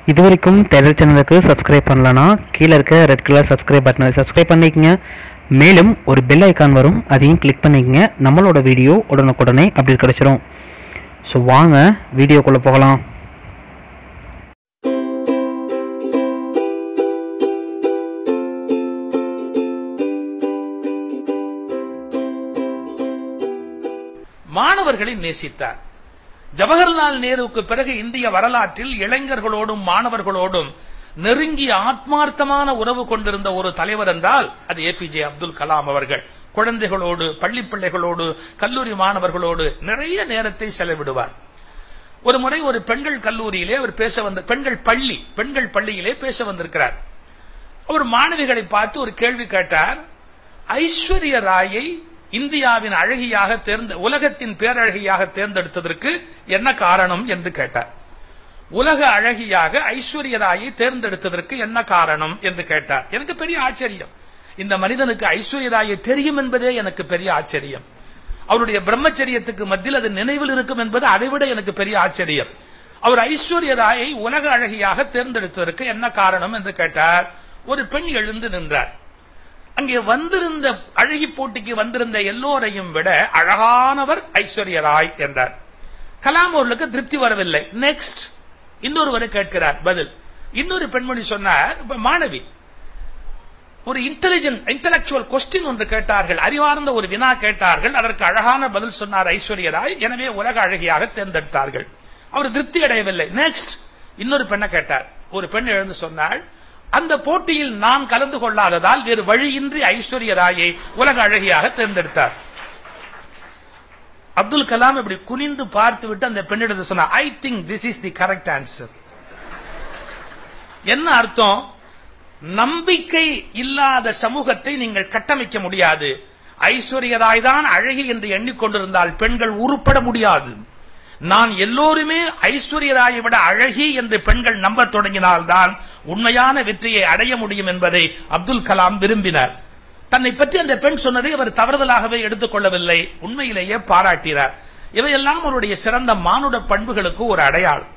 இது வரைக்கும் டெய்லர் சேனலுக்கு சப்ஸ்கிரைப் பண்ணலனா கீழே இருக்க ரெட் கலர் சப்ஸ்கிரைப் பட்டனை சப்ஸ்கிரைப் பண்ணிக்கங்க மேலும் ஒரு பெல் ஐக்கான் வரும் அதையும் கிளிக் பண்ணிக்கங்க நம்மளோட வீடியோ உடனுக்குடனே அப்படி கிடைச்சிரும் ஸோ வாங்க வீடியோக்குள்ளே போகலாம் மாணவர்களை நேசித்தார் ஜவஹர்லால் நேருவுக்கு பிறகு இந்திய வரலாற்றில் இளைஞர்களோடும் மாணவர்களோடும் நெருங்கிய ஆத்மார்த்தமான உறவு கொண்டிருந்த ஒரு தலைவர் என்றால் அது ஏபிஜே அப்துல் கலாம் அவர்கள் குழந்தைகளோடு பள்ளி பிள்ளைகளோடு கல்லூரி மாணவர்களோடு நிறைய நேரத்தை செலவிடுவார் ஒரு முறை ஒரு பெண்கள் கல்லூரியிலே அவர் பேச வந்த பெண்கள் பள்ளி பெண்கள் பள்ளியிலே பேச வந்திருக்கிறார் அவர் மாணவிகளை பார்த்து ஒரு கேள்வி கேட்டார் ஐஸ்வர்ய ராயை இந்தியாவின் அழகியாக தேர்ந்த உலகத்தின் பேரழகியாக தேர்ந்தெடுத்ததற்கு என்ன காரணம் என்று கேட்டார் உலக அழகியாக ஐஸ்வர்ய ராயை தேர்ந்தெடுத்ததற்கு என்ன காரணம் என்று கேட்டார் எனக்கு பெரிய ஆச்சரியம் இந்த மனிதனுக்கு ஐஸ்வர்ய ராயை தெரியும் என்பதே எனக்கு பெரிய ஆச்சரியம் அவருடைய பிரம்மச்சரியத்துக்கு மத்தியில் அது நினைவில் இருக்கும் என்பது அதைவிட எனக்கு பெரிய ஆச்சரியம் அவர் ஐஸ்வர்ய ராயை உலக அழகியாக தேர்ந்தெடுத்ததற்கு என்ன காரணம் என்று கேட்டார் ஒரு பெண் எழுந்து நின்றார் அங்கே வந்திருந்த அழகி போட்டிக்கு வந்திருந்த எல்லோரையும் விட அழகானவர் ஐஸ்வர்ய ராய் என்றார் கலாம் அவர்களுக்கு திருப்தி வரவில்லை நெக்ஸ்ட் இன்னொருவரை கேட்கிறார் பதில் இன்னொரு பெண்மணி சொன்னார் இப்ப மாணவி ஒரு இன்டெலிஜென்ட் இன்டலெக்சுவல் கொஸ்டின் ஒன்று கேட்டார்கள் அறிவார்ந்த ஒரு வினா கேட்டார்கள் அதற்கு அழகான பதில் சொன்னார் ஐஸ்வர்ய ராய் எனவே உலக அழகியாக தேர்ந்தெடுத்தார்கள் அவர் திருப்தி அடையவில்லை நெக்ஸ்ட் இன்னொரு பெண்ணை கேட்டார் ஒரு பெண் எழுந்து சொன்னாள் அந்த போட்டியில் நான் கலந்து கொள்ளாததால் வேறு வழியின்றி ஐஸ்வர்ய ராயை உலக அழகியாக தேர்ந்தெடுத்தார் அப்துல் கலாம் இப்படி குனிந்து பார்த்து விட்டு அந்த பெண்ணிடத்தை சொன்னார் I think this is the correct answer என்ன அர்த்தம் நம்பிக்கை இல்லாத சமூகத்தை நீங்கள் கட்டமைக்க முடியாது ஐஸ்வர்யராய் தான் அழகி என்று எண்ணிக்கொண்டிருந்தால் பெண்கள் உருப்பட முடியாது நான் எல்லோருமே ஐஸ்வர்யராயை விட அழகி என்று பெண்கள் நம்பத் தொடங்கினால்தான் உண்மையான வெற்றியை அடைய முடியும் என்பதை அப்துல் கலாம் விரும்பினார் தன்னை பற்றி அந்த பெண் சொன்னதை அவர் தவறுதலாகவே எடுத்துக் கொள்ளவில்லை உண்மையிலேயே பாராட்டினார் இவையெல்லாம் அவருடைய சிறந்த மானுட பண்புகளுக்கு ஒரு அடையாளம்